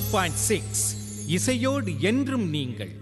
point six இசையோடு என்றும் நீங்கள்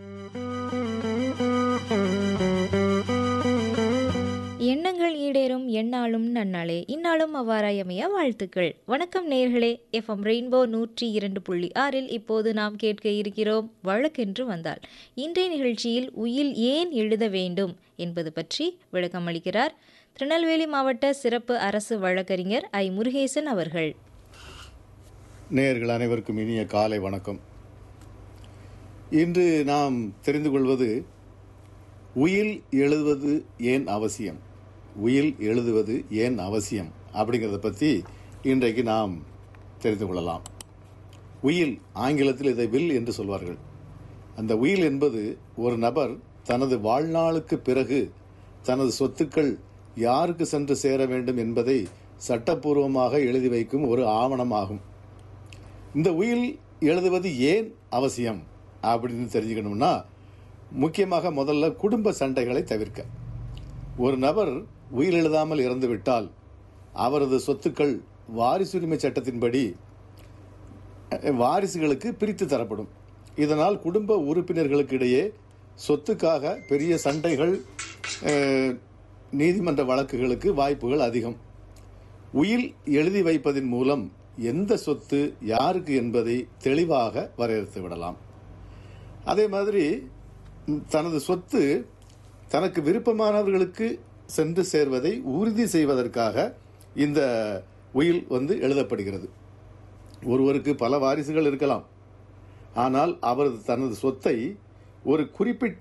எண்ணங்கள் ஈடேறும் எந்நாளும் நன்னாளே இந்நாளும் அவ்வாறாயமைய வாழ்த்துக்கள் வணக்கம் நேர்களே எஃப்எம் ரெயின்போ நூற்றி இரண்டு புள்ளி ஆறில் இப்போது நாம் கேட்க இருக்கிறோம் வழக்கென்று வந்தால் இன்றைய நிகழ்ச்சியில் உயில் ஏன் எழுத வேண்டும் என்பது பற்றி விளக்கம் அளிக்கிறார் திருநெல்வேலி மாவட்ட சிறப்பு அரசு வழக்கறிஞர் ஐ முருகேசன் அவர்கள் நேயர்கள் அனைவருக்கும் இனிய காலை வணக்கம் இன்று நாம் தெரிந்து கொள்வது உயில் எழுதுவது ஏன் அவசியம் உயில் எழுதுவது ஏன் அவசியம் அப்படிங்கிறத பற்றி இன்றைக்கு நாம் தெரிந்து கொள்ளலாம் உயில் ஆங்கிலத்தில் இதை வில் என்று சொல்வார்கள் அந்த உயில் என்பது ஒரு நபர் தனது வாழ்நாளுக்கு பிறகு தனது சொத்துக்கள் யாருக்கு சென்று சேர வேண்டும் என்பதை சட்டப்பூர்வமாக எழுதி வைக்கும் ஒரு ஆவணமாகும் இந்த உயில் எழுதுவது ஏன் அவசியம் அப்படின்னு தெரிஞ்சுக்கணும்னா முக்கியமாக முதல்ல குடும்ப சண்டைகளை தவிர்க்க ஒரு நபர் உயிர் எழுதாமல் இறந்துவிட்டால் அவரது சொத்துக்கள் வாரிசுரிமை சட்டத்தின்படி அஹ், வாரிசுகளுக்கு பிரித்து தரப்படும் இதனால் குடும்ப உறுப்பினர்களுக்கு இடையே சொத்துக்காக பெரிய சண்டைகள் அஹ், நீதிமன்ற வழக்குகளுக்கு வாய்ப்புகள் அதிகம் உயில் எழுதி வைப்பதின் மூலம் எந்த சொத்து யாருக்கு என்பதை தெளிவாக வரையறுத்து விடலாம் அதே மாதிரி ம், தனது சொத்து தனக்கு விருப்பமானவர்களுக்கு சென்று சேர்வதை உறுதி செய்வதற்காக இந்த உயில் வந்து எழுதப்படுகிறது ஒருவருக்கு பல வாரிசுகள் இருக்கலாம் ஆனால் அவரது தனது சொத்தை ஒரு குறிப்பிட்ட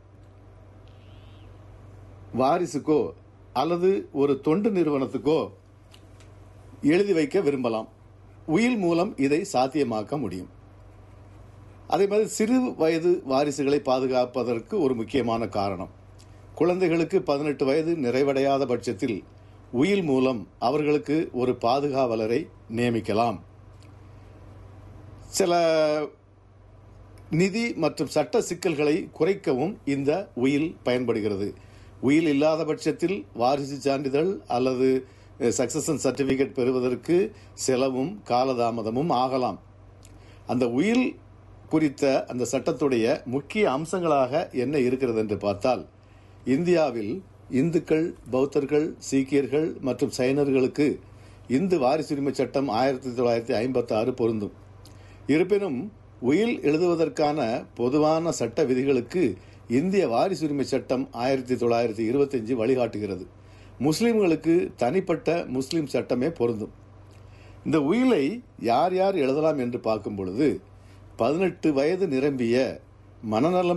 வாரிசுக்கோ அல்லது ஒரு தொண்டு நிறுவனத்துக்கோ எழுதி வைக்க விரும்பலாம் உயில் மூலம் இதை சாத்தியமாக்க முடியும் அதே மாதிரி சிறு வயது வாரிசுகளை பாதுகாப்பதற்கு ஒரு முக்கியமான காரணம் குழந்தைகளுக்கு பதினெட்டு வயது நிறைவடையாத பட்சத்தில் உயில் மூலம் அவர்களுக்கு ஒரு பாதுகாவலரை நியமிக்கலாம் சில நிதி மற்றும் சட்ட சிக்கல்களை குறைக்கவும் இந்த உயில் பயன்படுகிறது உயில் இல்லாத பட்சத்தில் வாரிசு சான்றிதழ் அல்லது சக்சஷன் சர்டிபிகேட் பெறுவதற்கு செலவும் காலதாமதமும் ஆகலாம் அந்த உயில் குறித்த அந்த சட்டத்துடைய முக்கிய அம்சங்களாக என்ன இருக்கிறது என்று பார்த்தால் இந்தியாவில் இந்துக்கள் பௌத்தர்கள் சீக்கியர்கள் மற்றும் சைனர்களுக்கு இந்து வாரிசுரிமை சட்டம் ஆயிரத்தி தொள்ளாயிரத்தி ஐம்பத்தி ஆறு பொருந்தும் இருப்பினும் உயில் எழுதுவதற்கான பொதுவான சட்ட விதிகளுக்கு இந்திய வாரிசுரிமை சட்டம் ஆயிரத்தி தொள்ளாயிரத்தி இருபத்தஞ்சு வழிகாட்டுகிறது முஸ்லிம்களுக்கு தனிப்பட்ட முஸ்லிம் சட்டமே பொருந்தும் இந்த உயிலை யார் யார் எழுதலாம் என்று பார்க்கும் பொழுது பதினெட்டு வயது நிரம்பிய மனநலம்